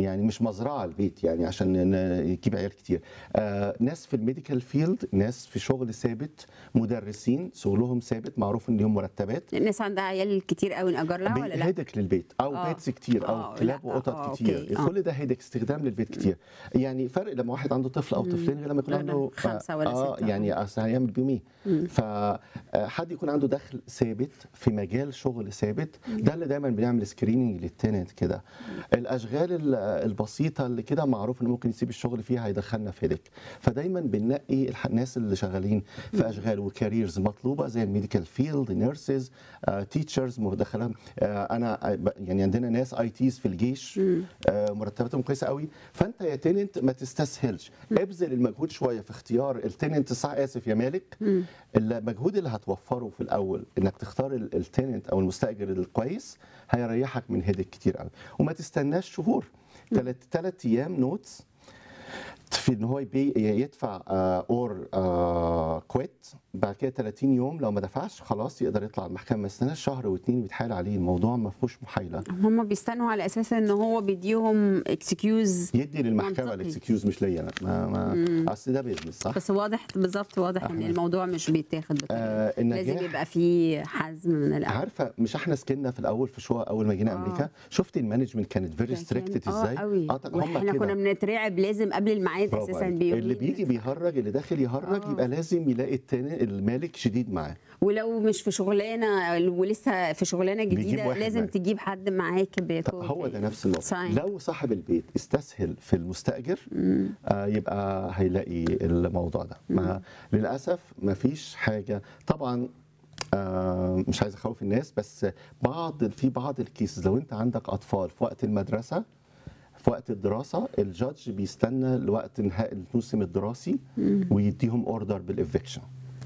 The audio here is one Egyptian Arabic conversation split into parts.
يعني مش مزرعه البيت يعني عشان ن- يجيب عيال كتير آه ناس في الميديكال فيلد ناس في شغل ثابت مدرسين شغلهم ثابت معروف ان ليهم مرتبات الناس عندها عيال كتير قوي نأجر لها ولا لا؟ هيدك للبيت او آه. بيتس كتير او آه، كلاب لا، وقطط آه، كتير أوكي، آه. كل ده هيدك استخدام للبيت كتير يعني فرق لما واحد عنده طفل او طفلين غير لما يكون غير عنده خمسة ولا اه ستة. يعني اصل هيعمل بيهم ايه فحد يكون عنده دخل ثابت في مجال شغل ثابت ده اللي دايما بنعمل سكريننج للتننت كده الاشغال ال- البسيطه اللي كده معروف انه ممكن يسيب الشغل فيها هيدخلنا في هيدك فدايما بننقي الح- الناس اللي شغالين في اشغال وكاريرز مطلوبه زي الميديكال فيلد نيرسز تيتشرز مدخلهم آه، انا آه، ب- يعني عندنا ناس اي تيز في الجيش آه، مرتباتهم كويسه قوي فانت يا تننت ما تستسهلش ابذل المجهود شويه في اختيار التننت صح اسف يا مالك المجهود اللي هتوفره في الاول انك تختار ال- التننت او المستاجر الكويس هيريحك من هيدك كتير قوي وما تستناش شهور ثلاث ثلاث ايام نوتس في ان هو يبي يدفع اور كويت بعد كده 30 يوم لو ما دفعش خلاص يقدر يطلع المحكمه ما يستناش شهر واتنين ويتحايل عليه الموضوع ما فيهوش محايله هم بيستنوا على اساس ان هو بيديهم اكسكيوز يدي للمحكمه منطقي. الاكسكيوز مش ليا انا ما ما اصل ده بيزنس صح بس واضح بالظبط واضح ان أحمد. الموضوع مش بيتاخد بالطريقه آه دي. لازم النجاح يبقى فيه حزم من الاول عارفه مش احنا سكننا في الاول في شقق اول ما جينا آه. امريكا شفتي المانجمنت كانت فيري ستريكتد اه ازاي قوي طب هم واحنا كنا كده بنترعب لازم قبل الميعاد برافو اساسا عليك. بيومين اللي بيجي بيهرج اللي داخل يهرج آه. يبقى لازم يلاقي التاني المالك شديد معاه ولو مش في شغلانه ولسه في شغلانه بيجيب جديده واحد لازم معاه. تجيب حد معاك طب بيكون هو ده نفس الموضوع صحيح. لو صاحب البيت استسهل في المستاجر آه يبقى هيلاقي الموضوع ده ما للاسف ما فيش حاجه طبعا آه مش عايز اخوف الناس بس بعض في بعض الكيسز لو انت عندك اطفال في وقت المدرسه في وقت الدراسه الجادج بيستنى لوقت انهاء الموسم الدراسي ويديهم اوردر بالافكشن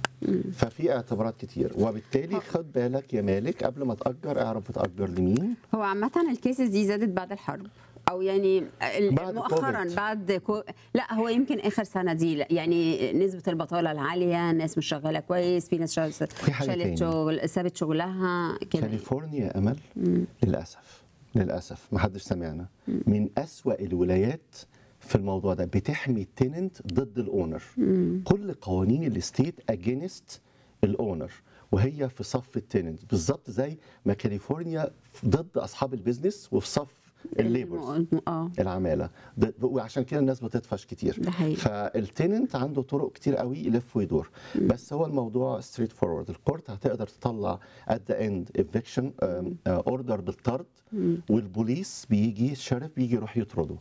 ففي اعتبارات كتير وبالتالي خد بالك يا مالك قبل ما تاجر اعرف بتاجر لمين هو عامة الكيسز دي زادت بعد الحرب او يعني ال- بعد مؤخرا كوفيد. بعد كو... لا هو يمكن اخر سنه دي لا، يعني نسبه البطاله العاليه ناس مش شغاله كويس في ناس شغال- في حاجة شالت تاني. شغل سابت شغلها كده كاليفورنيا يا امل للاسف للاسف ما حدش سمعنا من أسوأ الولايات في الموضوع ده بتحمي التننت ضد الاونر كل قوانين الستيت اجينست الاونر وهي في صف التننت بالظبط زي ما كاليفورنيا ضد اصحاب البيزنس وفي صف الليبرز الم- اه العماله ده- وعشان كده الناس بتطفش كتير ده حقيقي. فالتننت عنده طرق كتير قوي يلف ويدور بس هو الموضوع ستريت فورورد الكورت هتقدر تطلع ات ذا اند ايفكشن اوردر بالطرد والبوليس بيجي الشرف بيجي يروح يطرده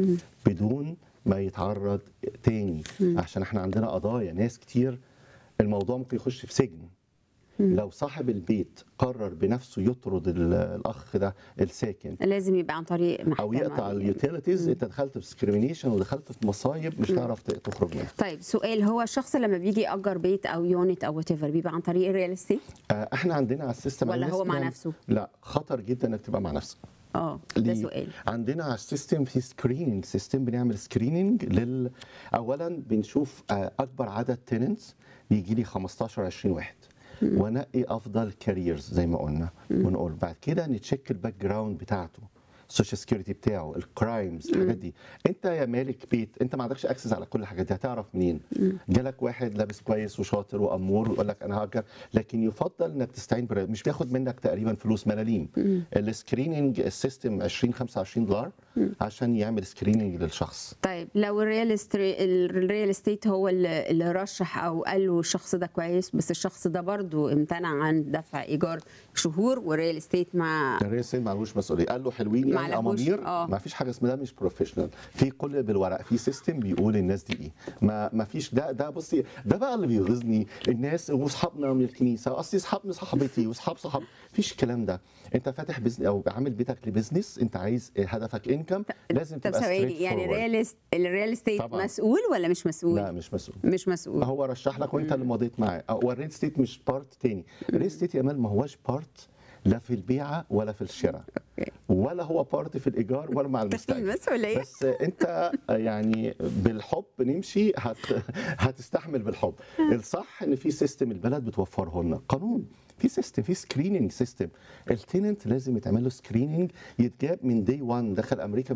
بدون ما يتعرض تاني عشان احنا عندنا قضايا ناس كتير الموضوع ممكن يخش في سجن لو صاحب البيت قرر بنفسه يطرد ال- الاخ ده الساكن لازم يبقى عن طريق محكمه او يقطع يعني. اليوتيليتيز انت دخلت في ديسكريميشن ودخلت في مصايب مش هتعرف ت- تخرج منها طيب سؤال هو الشخص لما بيجي يأجر بيت او يونت او وات بيبقى عن طريق الريال استيت آه، احنا عندنا على السيستم ولا الناس هو مع بنعمل- نفسه؟ لا خطر جدا انك تبقى مع نفسك اه ده ليه؟ سؤال عندنا على السيستم في سكريننج سيستم بنعمل سكريننج لل اولا بنشوف آه، اكبر عدد تننتس بيجي لي 15 20 واحد ونقي افضل كاريرز زي ما قلنا ونقول بعد كده نتشيك الباك جراوند بتاعته السوشيال سكيورتي بتاعه الكرايمز الحاجات دي انت يا مالك بيت انت ما عندكش اكسس على كل الحاجات دي هتعرف منين جالك واحد لابس كويس وشاطر وامور ويقول لك انا هاجر لكن يفضل انك تستعين بر... مش بياخد منك تقريبا فلوس ملاليم السكريننج السيستم 20 25 دولار عشان يعمل سكريننج للشخص طيب لو الريال استري... الريال استيت هو اللي اللي رشح او قال له الشخص ده كويس بس الشخص ده برضو امتنع عن دفع ايجار شهور والريال استيت مع الرئيس السيد معلوش مسؤوليه قال له حلوين ما يعني عليهوش، امامير آه. ما فيش حاجه اسمها ده مش بروفيشنال في كل بالورق في سيستم بيقول الناس دي ايه ما ما فيش ده ده بصي ده بقى اللي بيغيظني الناس واصحابنا من الكنيسه اصلي اصحابنا صاحبتي واصحاب صحاب فيش الكلام ده انت فاتح بزنس او عامل بيتك لبزنس انت عايز هدفك انكم لازم طب تبقى ثواني straight يعني forward. الريال است... الريال استيت طبعاً. مسؤول ولا مش مسؤول؟ لا مش مسؤول مش مسؤول هو رشح لك وانت اللي مضيت معاه هو الريل ستيت مش بارت تاني الريل ستيت يا امال ما هوش بارت لا في البيعه ولا في الشراء أوكي. ولا هو بارت في الايجار ولا مع المستاجر مسؤوليه بس انت يعني بالحب نمشي هت... هتستحمل بالحب الصح ان في سيستم البلد بتوفره لنا قانون في سيستم في سكريننج سيستم التننت لازم يتعمل له سكريننج يتجاب من دي 1 دخل امريكا